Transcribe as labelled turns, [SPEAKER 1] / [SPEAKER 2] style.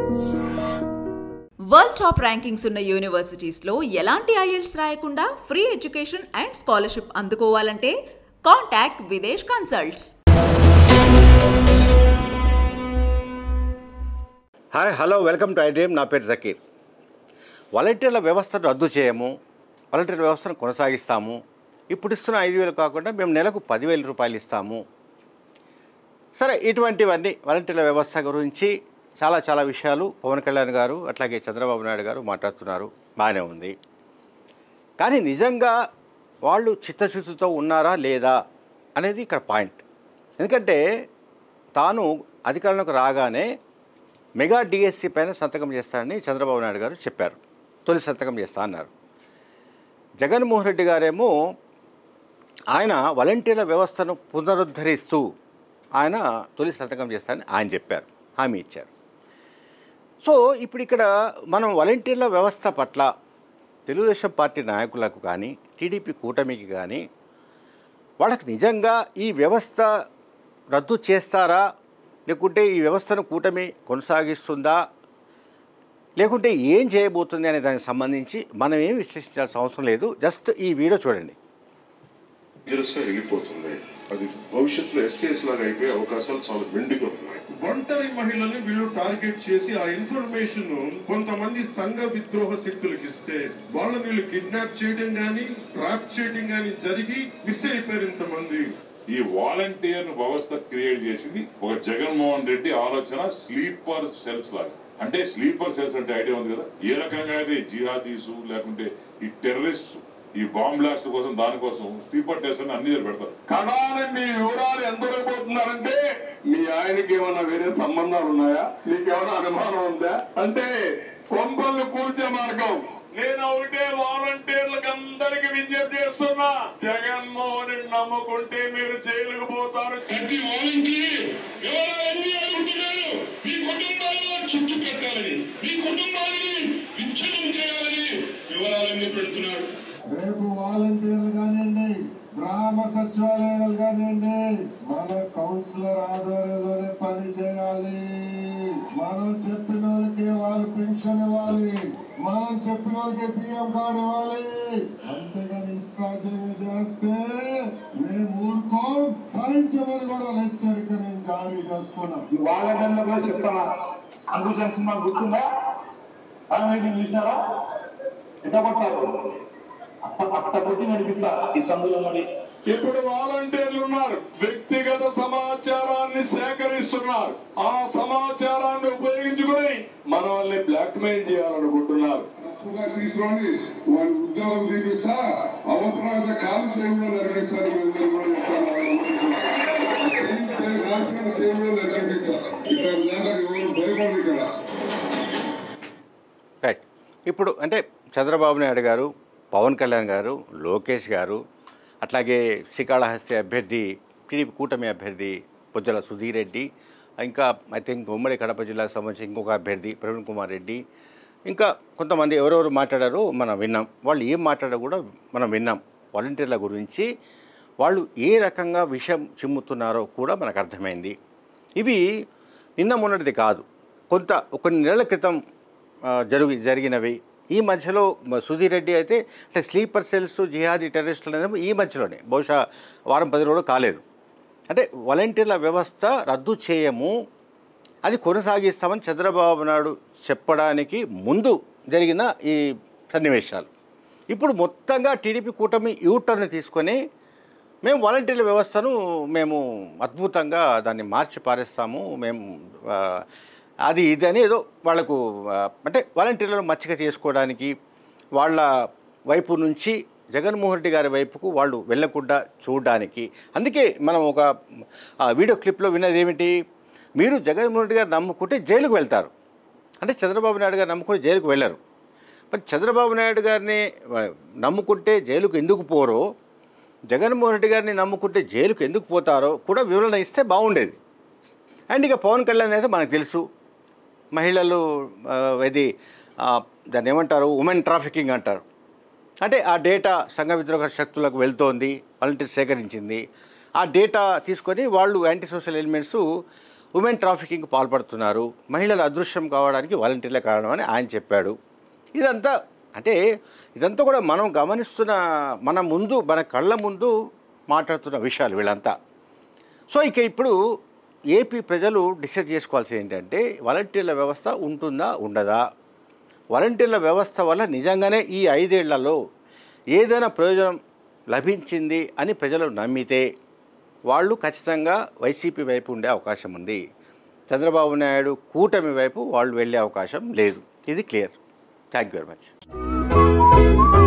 [SPEAKER 1] world top rankings ఉన్న యూనివర్సిటీస్లో ఎలాంటి IELTS రాయకుండా ఫ్రీ ఎడ్యుకేషన్ అండ్ స్కాలర్షిప్ అందుకోవాలంటే contact Videsh consults
[SPEAKER 2] hi hello welcome to iDream నా పేరు జకీర్ వాలంటీర్ల వ్యవస్థను రద్దు చేయము వాలంటీర్ల వ్యవస్థను కొనసాగిస్తాము ఇప్పుడు ఇస్తున్న ఐదు వేలు కాకుండా మేము నెలకు పదివేల రూపాయలు ఇస్తాము సరే ఇటువంటివన్నీ వాలంటీర్ల వ్యవస్థ గురించి చాలా చాలా విషయాలు పవన్ కళ్యాణ్ గారు అట్లాగే చంద్రబాబు నాయుడు గారు మాట్లాడుతున్నారు బాగానే ఉంది కానీ నిజంగా వాళ్ళు చిత్తశుద్ధితో ఉన్నారా లేదా అనేది ఇక్కడ పాయింట్ ఎందుకంటే తాను అధికారంలోకి రాగానే మెగా డిఎస్సి పైన సంతకం చేస్తానని చంద్రబాబు నాయుడు గారు చెప్పారు తొలి సంతకం చేస్తా అన్నారు జగన్మోహన్ రెడ్డి గారేమో ఆయన వాలంటీర్ల వ్యవస్థను పునరుద్ధరిస్తూ ఆయన తొలి సంతకం చేస్తానని ఆయన చెప్పారు హామీ ఇచ్చారు సో ఇప్పుడు ఇక్కడ మనం వాలంటీర్ల వ్యవస్థ పట్ల తెలుగుదేశం పార్టీ నాయకులకు కానీ టీడీపీ కూటమికి కానీ వాళ్ళకి నిజంగా ఈ వ్యవస్థ రద్దు చేస్తారా లేకుంటే ఈ వ్యవస్థను కూటమి కొనసాగిస్తుందా లేకుంటే ఏం చేయబోతుంది అనే దానికి సంబంధించి మనం ఏం విశ్లేషించాల్సిన అవసరం లేదు జస్ట్ ఈ వీడియో చూడండి
[SPEAKER 3] డేంజరస్ గా వెళ్ళిపోతుంది అది భవిష్యత్తులో ఎస్ఏఎస్ లాగా అయిపోయే అవకాశాలు చాలా మెండుగా ఉన్నాయి
[SPEAKER 4] ఒంటరి మహిళల్ని వీళ్ళు టార్గెట్ చేసి ఆ ఇన్ఫర్మేషన్ కొంతమంది సంఘ విద్రోహ శక్తులకు ఇస్తే వాళ్ళని వీళ్ళు కిడ్నాప్ చేయడం గాని ట్రాప్ చేయడం గాని జరిగి మిస్ అయిపోయారు ఇంతమంది
[SPEAKER 5] ఈ వాలంటీర్ వ్యవస్థ క్రియేట్ చేసింది ఒక జగన్మోహన్ రెడ్డి ఆలోచన స్లీపర్ సెల్స్ లాగా అంటే స్లీపర్ సెల్స్ అంటే ఐడియా ఉంది కదా ఏ రకంగా అయితే ఈ జిహాదీసు లేకుంటే ఈ టెర్రరిస్ట్ ఈ బాంబ్ బ్లాస్ట్ కోసం దానికోసం స్లీపర్ టెస్ట్ అని అన్ని దగ్గర పెడతారు
[SPEAKER 6] కడాలని మీ వివరాలు ఎంత పోతున్నారంటే మీ ఆయనకి ఏమన్నా వేరే సంబంధాలు ఉన్నాయా నీకేమైనా అనుమానం ఉందా అంటే కొంపల్ని కూల్చే మార్గం నేను ఒకటే వాలంటీర్లకు అందరికి విజ్ఞప్తి చేస్తున్నా జగన్మోహన్ రెడ్డి నమ్ముకుంటే మీరు జైలుకు పోతారు
[SPEAKER 7] ప్రతి వాలంటీర్ ఎవరో ఎన్ని అనుకుంటున్నారు మీ కుటుంబాల్లో చుట్టు పెట్టాలని మీ కుటుంబాలని విచ్ఛిన్నం చేయాలని వివరాలన్నీ పెడుతున్నాడు
[SPEAKER 8] రేపు వాలంటీర్లు కానివ్వండి గ్రామ సచివాలయాలు కానివ్వండి మన కౌన్సిలర్ ఆధ్వర్యంలోనే పని చేయాలి మనం చెప్పిన వాళ్ళకి వాళ్ళు పెన్షన్ ఇవ్వాలి మనం చెప్పిన వాళ్ళకి పిఎం కార్డు ఇవ్వాలి అంతేగాని ఇష్టాచర్య చేస్తే మేము ఊరుకో సాధించమని కూడా హెచ్చరిక నేను జారీ చేస్తున్నాం
[SPEAKER 6] వాళ్ళ కూడా చెప్తానా అందుకని సినిమా గుర్తుందా ఆ మీటింగ్ చూసినారా ఎంత పట్టారు అట్ట కొట్టి నడిపిస్తా ఈ సందులో మరి ఇప్పుడు వాలంటీర్లు ఉన్నారు వ్యక్తిగత సమాచారాన్ని సేకరిస్తున్నారు ఆ సమాచారాన్ని ఉపయోగించుకుని మన వాళ్ళని బ్లాక్ మెయిల్ చేయాలనుకుంటున్నారు
[SPEAKER 4] తప్పుగా తీసుకొని వారి ఉద్యోగం తీపిస్తా అవసరమైతే కాలు చేయడం నిర్వహిస్తారు రాష్ట్రం చేయడం నిర్వహించాలి ఇక్కడ దాకా ఎవరు భయపడరు ఇక్కడ
[SPEAKER 2] రైట్ ఇప్పుడు అంటే చంద్రబాబు నాయుడు గారు పవన్ కళ్యాణ్ గారు లోకేష్ గారు అట్లాగే శ్రీకాళహస్తి అభ్యర్థి టీడీపీ కూటమి అభ్యర్థి పొజ్జల సుధీర్ రెడ్డి ఇంకా ఐ థింక్ ఉమ్మడి కడప జిల్లాకు సంబంధించి ఇంకొక అభ్యర్థి ప్రవీణ్ కుమార్ రెడ్డి ఇంకా కొంతమంది ఎవరెవరు మాట్లాడారో మనం విన్నాం వాళ్ళు ఏం మాట్లాడారో కూడా మనం విన్నాం వాలంటీర్ల గురించి వాళ్ళు ఏ రకంగా విషం చిమ్ముతున్నారో కూడా మనకు అర్థమైంది ఇవి నిన్న మొన్నటిది కాదు కొంత కొన్ని నెలల క్రితం ఆ, జరుగు జరిగినవి ఈ మధ్యలో మ- సుధీర్ రెడ్డి అయితే అంటే స్లీపర్ సెల్స్ జిహాదీ టెర్రరిస్టులు అనేది ఈ మధ్యలోనే బహుశా వారం పది రోజులు కాలేదు అంటే వాలంటీర్ల వ్యవస్థ రద్దు చేయము అది కొనసాగిస్తామని చంద్రబాబు నాయుడు చెప్పడానికి ముందు జరిగిన ఈ సన్నివేశాలు ఇప్పుడు మొత్తంగా టీడీపీ కూటమి యూటర్న్ తీసుకొని మేము వాలంటీర్ల వ్యవస్థను మేము అద్భుతంగా దాన్ని మార్చి పారేస్తాము మేము ఆ, అది ఇది అని ఏదో వాళ్ళకు ఆ, అంటే వాలంటీర్లను మచ్చిక చేసుకోవడానికి వాళ్ళ వైపు నుంచి జగన్మోహన్ రెడ్డి గారి వైపుకు వాళ్ళు వెళ్ళకుండా చూడడానికి అందుకే మనం ఒక ఆ, వీడియో క్లిప్లో విన్నది ఏమిటి మీరు జగన్మోహన్ రెడ్డి గారు నమ్ముకుంటే జైలుకు వెళ్తారు అంటే చంద్రబాబు నాయుడు గారు నమ్ముకుంటే జైలుకు వెళ్ళరు మరి చంద్రబాబు నాయుడు గారిని ఆ, నమ్ముకుంటే జైలుకు ఎందుకు పోరో జగన్మోహన్ రెడ్డి గారిని నమ్ముకుంటే జైలుకు ఎందుకు పోతారో కూడా వివరణ ఇస్తే బాగుండేది అండ్ ఇక పవన్ కళ్యాణ్ అయితే మనకు తెలుసు మహిళలు ఆ, ఇది ఆ, దాన్ని ఏమంటారు ఉమెన్ ట్రాఫికింగ్ అంటారు అంటే ఆ డేటా సంఘ విద్రోహ శక్తులకు వెళ్తోంది వాలంటీర్ సేకరించింది ఆ డేటా తీసుకొని వాళ్ళు anti social elements women trafficking పాల్పడుతున్నారు మహిళలు అదృశ్యం కావడానికి వాలంటీర్లే కారణం అని ఆయన చెప్పాడు ఇదంతా అంటే ఇదంతా కూడా మనం గమనిస్తున్న మన ముందు మన కళ్ళ ముందు మాట్లాడుతున్న విషయాలు వీళ్ళంతా సో ఇక ఇప్పుడు ఏపీ ప్రజలు డిసైడ్ చేసుకోవాల్సింది ఏంటంటే వాలంటీర్ల వ్యవస్థ ఉంటుందా ఉండదా వాలంటీర్ల వ్యవస్థ వల్ల నిజంగానే ఈ ఐదేళ్లలో ఏదైనా ప్రయోజనం లభించింది అని ప్రజలు నమ్మితే వాళ్ళు ఖచ్చితంగా వైసీపీ వైపు ఉండే అవకాశం ఉంది చంద్రబాబు నాయుడు కూటమి వైపు వాళ్ళు వెళ్ళే అవకాశం లేదు ఇది clear thank you very much